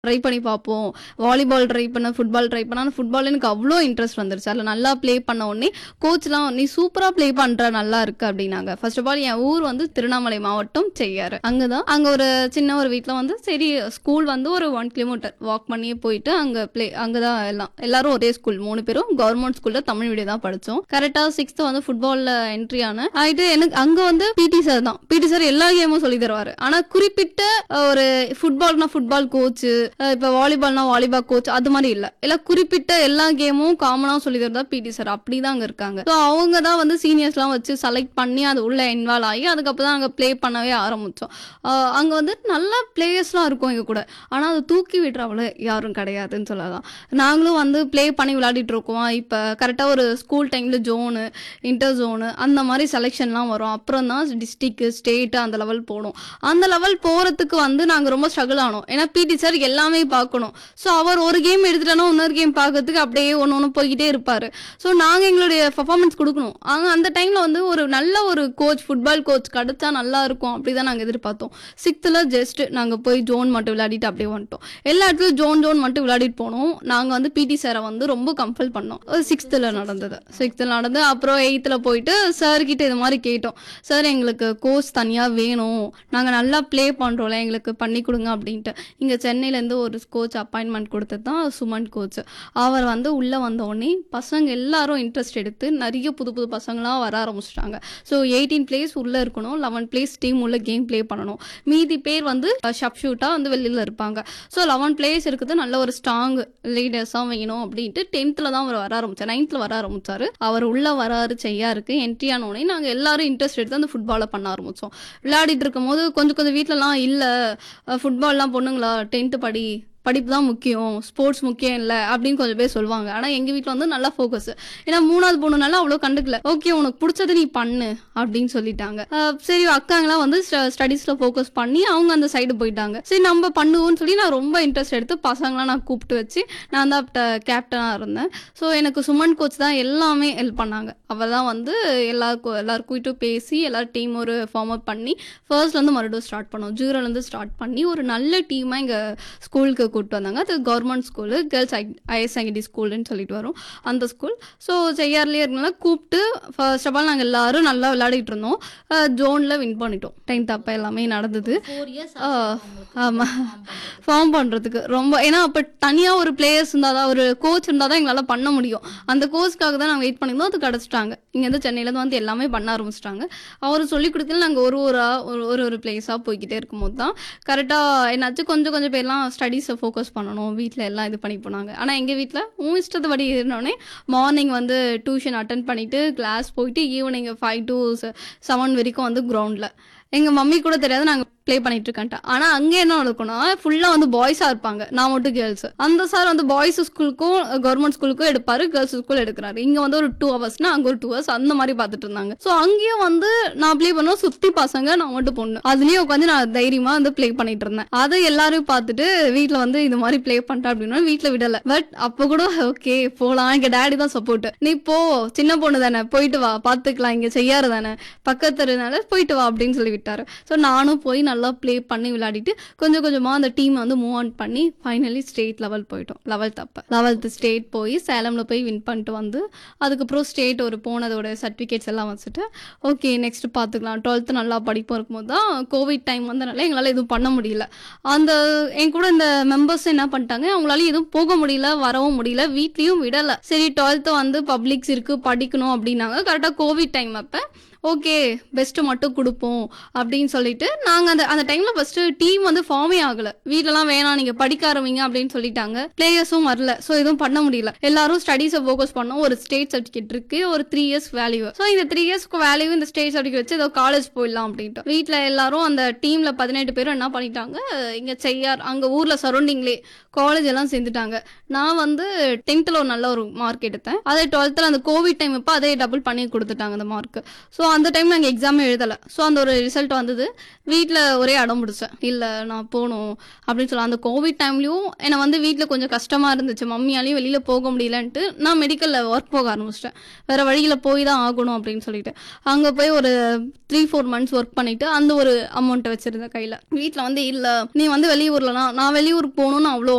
try பண்ணி பார்ப்போம் volleyball try பண்ண ஃபுட்பால் ட்ரை பண்ண ஆனால் ஃபுட்பால் எனக்கு அவ்வளோ இன்ட்ரெஸ்ட் வந்துருச்சு அதில் நல்லா ப்ளே பண்ண உடனே கோச்லாம் நீ சூப்பராக ப்ளே பண்ணுற நல்லா இருக்கு அப்படின்னாங்க ஃபர்ஸ்ட் ஆஃப் ஆல் என் ஊர் வந்து திருவண்ணாமலை மாவட்டம் செய்யாறு அங்கே தான் அங்கே ஒரு சின்ன ஒரு வீட்டில் வந்து சரி ஸ்கூல் வந்து ஒரு ஒன் கிலோமீட்டர் வாக் பண்ணியே போயிட்டு அங்கே ப்ளே அங்கே தான் எல்லாம் எல்லாரும் ஒரே ஸ்கூல் மூணு பேரும் கவர்மெண்ட் ஸ்கூலில் தமிழ் மீடியம் தான் படித்தோம் கரெக்டாக சிக்ஸ்த்து வந்து ஃபுட்பாலில் என்ட்ரி ஆனேன் ஆகிட்டு எனக்கு அங்கே வந்து பிடி சார் தான் பிடி சார் எல்லா கேமும் சொல்லி தருவார் ஆனால் குறிப்பிட்ட அஹ், ஒரு ஃபுட்பால்னா ஃபுட்பால் கோச்சு இப்போ வாலிபால்னா வாலிபால் கோச் அது மாதிரி இல்லை எல்லாம் குறிப்பிட்ட எல்லா கேமும் காமனாக சொல்லி தரதா பிடி சார் அப்படி தான் அங்கே இருக்காங்க ஸோ அவங்க தான் வந்து சீனியர்ஸ்லாம் வச்சு செலக்ட் பண்ணி அது உள்ள இன்வால்வ் ஆகி அதுக்கப்புறம் தான் அங்கே ப்ளே பண்ணவே ஆரம்பித்தோம் அங்கே வந்து நல்ல பிளேயர்ஸ்லாம் இருக்கும் எங்கள் கூட ஆனால் அதை தூக்கி விடுறவள யாரும் கிடையாதுன்னு சொல்லலாம் நாங்களும் வந்து ப்ளே பண்ணி விளையாடிட்டு இருக்கோம் இப்போ கரெக்டாக ஒரு ஸ்கூல் டைமில் ஜோனு இன்டர் ஜோனு அந்த மாதிரி செலெக்ஷன்லாம் வரும் அப்புறம் தான் டிஸ்ட்ரிக்ட் ஸ்டேட்டு அந்த லெவல் போகணும் அந்த லெவல் போகிறதுக்கு வந்து நாங்கள் ரொம்ப ஸ்ட்ரகிள் ஆனோம் ஏன்னா பிடி சார் எல்லாமே பார்க்கணும் ஸோ அவர் ஒரு கேம் எடுத்துட்டோன்னா இன்னொரு கேம் பார்க்கறதுக்கு அப்படியே ஒன்று ஒன்று போய்கிட்டே இருப்பார் ஸோ நாங்கள் எங்களுடைய பர்ஃபார்மன்ஸ் கொடுக்கணும் அங்கே அந்த டைமில் வந்து ஒரு நல்ல ஒரு கோச் ஃபுட்பால் கோச் கிடைச்சா நல்லா இருக்கும் அப்படி தான் நாங்கள் எதிர்பார்த்தோம் சிக்ஸ்த்தில் ஜஸ்ட் நாங்கள் போய் ஜோன் மட்டும் விளையாடிட்டு அப்படியே வந்துட்டோம் எல்லா இடத்துலையும் ஜோன் ஜோன் மட்டும் விளையாடிட்டு போனோம் நாங்கள் வந்து பிடி சாரை வந்து ரொம்ப கம்பல் பண்ணோம் சிக்ஸ்த்தில் நடந்தது சிக்ஸ்த்தில் நடந்து அப்புறம் எயித்தில் போயிட்டு சார் கிட்ட இது மாதிரி கேட்டோம் சார் எங்களுக்கு கோச் தனியாக வேணும் நாங்கள் நல்லா ப்ளே பண்ணுறோம்ல எங்களுக்கு பண்ணி கொடுங்க அப்படின்ட்டு இங்கே சென்னையிலேருந்து ஒரு கோச் அப்பாயின்மெண்ட் கொடுத்தது தான் சுமன் கோச் அவர் வந்து உள்ளே வந்த உடனே பசங்க எல்லாரும் இன்ட்ரெஸ்ட் எடுத்து நிறைய புது புது பசங்களாம் வர ஆரம்பிச்சிட்டாங்க ஸோ எயிட்டீன் பிளேஸ் உள்ளே இருக்கணும் லெவன் பிளேஸ் டீம் உள்ள கேம் ப்ளே பண்ணணும் மீதி பேர் வந்து ஷப் ஷூட்டாக வந்து வெளியில் இருப்பாங்க ஸோ லெவன் பிளேஸ் இருக்குது நல்ல ஒரு ஸ்ட்ராங் லீடர்ஸாக வேணும் அப்படின்ட்டு டென்த்தில் தான் அவர் வர ஆரம்பிச்சார் நைன்த்தில் வர ஆரம்பிச்சாரு அவர் உள்ளே வராரு செய்யா இருக்கு என்ட்ரி ஆன உடனே நாங்கள் எல்லாரும் இன்ட்ரெஸ்ட் எடுத்து அந்த ஃபுட்பாலை பண்ண ஆரம்பித்தோம் விளையாடிட்டு இருக்கும்போது கொஞ்சம் கொஞ்சம் வீட்டிலலாம் இல்லை ஃபுட்பால்லாம் பொண்ணுங்களா டென்த்து படி படிப்பு தான் முக்கியம் ஸ்போர்ட்ஸ் முக்கியம் இல்லை அப்படின்னு கொஞ்சம் பேர் சொல்லுவாங்க ஆனால் எங்கள் வீட்டில் வந்து நல்லா ஃபோக்கஸ் ஏன்னா மூணாவது பொண்ணுனால அவ்வளோ கண்டுக்கல ஓகே உனக்கு பிடிச்சது நீ பண்ணு அப்படின்னு சொல்லிட்டாங்க அஹ் சரி அக்காங்களாம் வந்து ஸ்டடீஸில் ஃபோக்கஸ் பண்ணி அவங்க அந்த சைடு போயிட்டாங்க சரி நம்ம பண்ணுவோம்னு சொல்லி நான் ரொம்ப இன்ட்ரெஸ்ட் எடுத்து பசங்களாம் நான் கூப்பிட்டு வச்சு நான் தான் கேப்டனாக இருந்தேன் ஸோ எனக்கு சுமன் கோச் தான் எல்லாமே ஹெல்ப் பண்ணாங்க அவள் தான் வந்து எல்லாருக்கும் எல்லாருக்கிட்டும் பேசி எல்லாரும் டீம் ஒரு ஃபார்ம் அப் பண்ணி ஃபர்ஸ்ட்லேருந்து மறுபடியும் ஸ்டார்ட் பண்ணோம் ஜீரோலேருந்து ஸ்டார்ட் பண்ணி ஒரு நல்ல டீமாக எங்கள் ஸ்கூலுக்கு கூப்பிட்டு வந்தாங்க அது government school girls higher secondary ஸ்கூலுன்னு சொல்லிட்டு வரும் அந்த ஸ்கூல் ஸோ செய்யார்லேயே இருக்கனால கூப்பிட்டு ஃபர்ஸ்ட் ஆஃப் ஆல் நாங்கள் எல்லாரும் நல்லா விளையாடிட்டு இருந்தோம் ஜோனில் வின் பண்ணிட்டோம் டென்த் அப்போ எல்லாமே நடந்தது ஆமாம் ஃபார்ம் பண்ணுறதுக்கு ரொம்ப ஏன்னா அப்போ தனியாக ஒரு பிளேயர்ஸ் இருந்தால் தான் ஒரு கோச் இருந்தால் தான் எங்களால் பண்ண முடியும் அந்த கோச்சுக்காக தான் நாங்கள் வெயிட் பண்ணியிருந்தோம் அது கிடச்சிட்டாங்க இங்கேருந்து சென்னையிலேருந்து வந்து எல்லாமே பண்ண ஆரம்பிச்சிட்டாங்க அவர் சொல்லி கொடுக்கல நாங்கள் ஒரு ஒரு ஒரு ஒரு ஒரு பிளேஸாக போய்கிட்டே இருக்கும்போது தான் கரெக்டாக என்னாச்சு கொஞ்சம் கொஞ்சம் பேர்லாம் ஸ்டடீஸை ஃபோக்கஸ் பண்ணணும் வீட்டில் எல்லாம் இது பண்ணி போனாங்க ஆனால் எங்கள் வீட்டில் உன் இஷ்டத்துபடி இருந்தோடனே மார்னிங் வந்து டியூஷன் அட்டன் பண்ணிவிட்டு கிளாஸ் போயிட்டு ஈவினிங் ஃபைவ் டு செவன் வரைக்கும் வந்து கிரவுண்டில் எங்கள் மம்மி கூட தெரியாது நாங்கள் ப்ளே பண்ணிட்டு இருக்கேன்ட்டா ஆனால் அங்கே என்ன நடக்கும்னா ஃபுல்லாக வந்து பாய்ஸாக இருப்பாங்க நான் மட்டும் கேர்ள்ஸ் அந்த சார் வந்து பாய்ஸ் ஸ்கூலுக்கும் கவர்மெண்ட் ஸ்கூலுக்கும் எடுப்பாரு கேர்ள்ஸ் ஸ்கூல் எடுக்கிறாரு இங்கே வந்து ஒரு டூ ஹவர்ஸ்னா அங்கே ஒரு டூ ஹவர்ஸ் அந்த மாதிரி பார்த்துட்டு இருந்தாங்க ஸோ அங்கேயும் வந்து நான் ப்ளே பண்ணோம் சுற்றி பசங்க நான் மட்டும் பொண்ணு அதுலேயும் உட்காந்து நான் தைரியமாக வந்து ப்ளே பண்ணிட்டு இருந்தேன் அதை எல்லாரும் பார்த்துட்டு வீட்டில் வந்து இது மாதிரி ப்ளே பண்ணிட்டேன் அப்படின்னா வீட்டில் விடலை பட் அப்போ கூட ஓகே போகலாம் எங்கள் டேடி தான் சப்போர்ட் நீ போ சின்ன பொண்ணு தானே போயிட்டு வா பார்த்துக்கலாம் இங்கே செய்யாரு தானே பக்கத்துனால போயிட்டு வா அப்படின்னு சொல்லி விட்டாரு ஸோ நானும் போய் நல்லா ப்ளே பண்ணி விளையாடிட்டு கொஞ்சம் கொஞ்சமாக அந்த டீமை வந்து மூவ் ஆன் பண்ணி ஃபைனலி ஸ்டேட் லெவல் போயிட்டோம் லெவல்த் அப்போ லெவல்த்து ஸ்டேட் போய் சேலமில் போய் வின் பண்ணிட்டு வந்து அதுக்கப்புறம் ஸ்டேட் ஒரு போனதோட சர்டிஃபிகேட்ஸ் எல்லாம் வச்சுட்டு ஓகே நெக்ஸ்ட் பார்த்துக்கலாம் டுவெல்த்து நல்லா படிப்போம் இருக்கும்போது தான் கோவிட் டைம் வந்தனால எங்களால் எதுவும் பண்ண முடியல அந்த என் கூட இந்த மெம்பர்ஸ் என்ன பண்ணிட்டாங்க அவங்களால எதுவும் போக முடியல வரவும் முடியல வீட்லேயும் விடலை சரி டுவெல்த்து வந்து பப்ளிக்ஸ் இருக்குது படிக்கணும் அப்படின்னாங்க கரெக்டாக கோவிட் டைம் அப்போ ஓகே பெஸ்ட்டு மட்டும் கொடுப்போம் அப்படின்னு சொல்லிட்டு நாங்கள் அந்த அந்த டைமில் ஃபஸ்ட்டு டீம் வந்து ஃபார்மே ஆகலை வீட்டிலலாம் வேணாம் நீங்கள் படிக்க ஆரம்பிங்க அப்படின்னு சொல்லிட்டாங்க பிளேயர்ஸும் வரல ஸோ எதுவும் பண்ண முடியல எல்லாரும் ஸ்டடீஸை ஃபோக்கஸ் பண்ணோம் ஒரு ஸ்டேட் சர்டிஃபிகேட் இருக்கு ஒரு த்ரீ இயர்ஸ் வேல்யூ ஸோ இந்த த்ரீ இயர்ஸ்க்கு வேல்யூ இந்த ஸ்டேட் சர்டிஃபிகேட் வச்சு ஏதோ காலேஜ் போயிடலாம் அப்படின்ட்டு வீட்டில் எல்லாரும் அந்த டீமில் பதினெட்டு பேரும் என்ன பண்ணிட்டாங்க இங்கே செய்யார் அங்கே ஊரில் சரௌண்டிங்லே காலேஜ் எல்லாம் சேர்ந்துட்டாங்க நான் வந்து டென்த்தில் ஒரு நல்ல ஒரு மார்க் எடுத்தேன் அதே டுவெல்த்தில் அந்த கோவிட் டைம் இப்போ அதே டபுள் பண்ணி கொடுத்துட்டாங்க அந்த மார்க் ஸோ அந்த டைம் நாங்கள் எக்ஸாமே எழுதலை ஸோ அந்த ஒரு ரிசல்ட் வந்தது வீட்டில் ஒரே அடம் பிடிச்சேன் இல்லை நான் போகணும் அப்படின்னு சொல்லி அந்த கோவிட் டைம்லையும் என்னை வந்து வீட்டில் கொஞ்சம் கஷ்டமாக இருந்துச்சு மம்மியாலையும் வெளியில் போக முடியலன்ட்டு நான் மெடிக்கலில் ஒர்க் போக ஆரம்பிச்சிட்டேன் வேறு வழியில் போய் தான் ஆகணும் அப்படின்னு சொல்லிட்டு அங்கே போய் ஒரு த்ரீ ஃபோர் மந்த்ஸ் ஒர்க் பண்ணிட்டு அந்த ஒரு அமௌண்ட்டை வச்சிருந்தேன் கையில் வீட்டில் வந்து இல்லை நீ வந்து வெளியூர்லனா நான் வெளியூர் போகணும்னு அவ்வளோ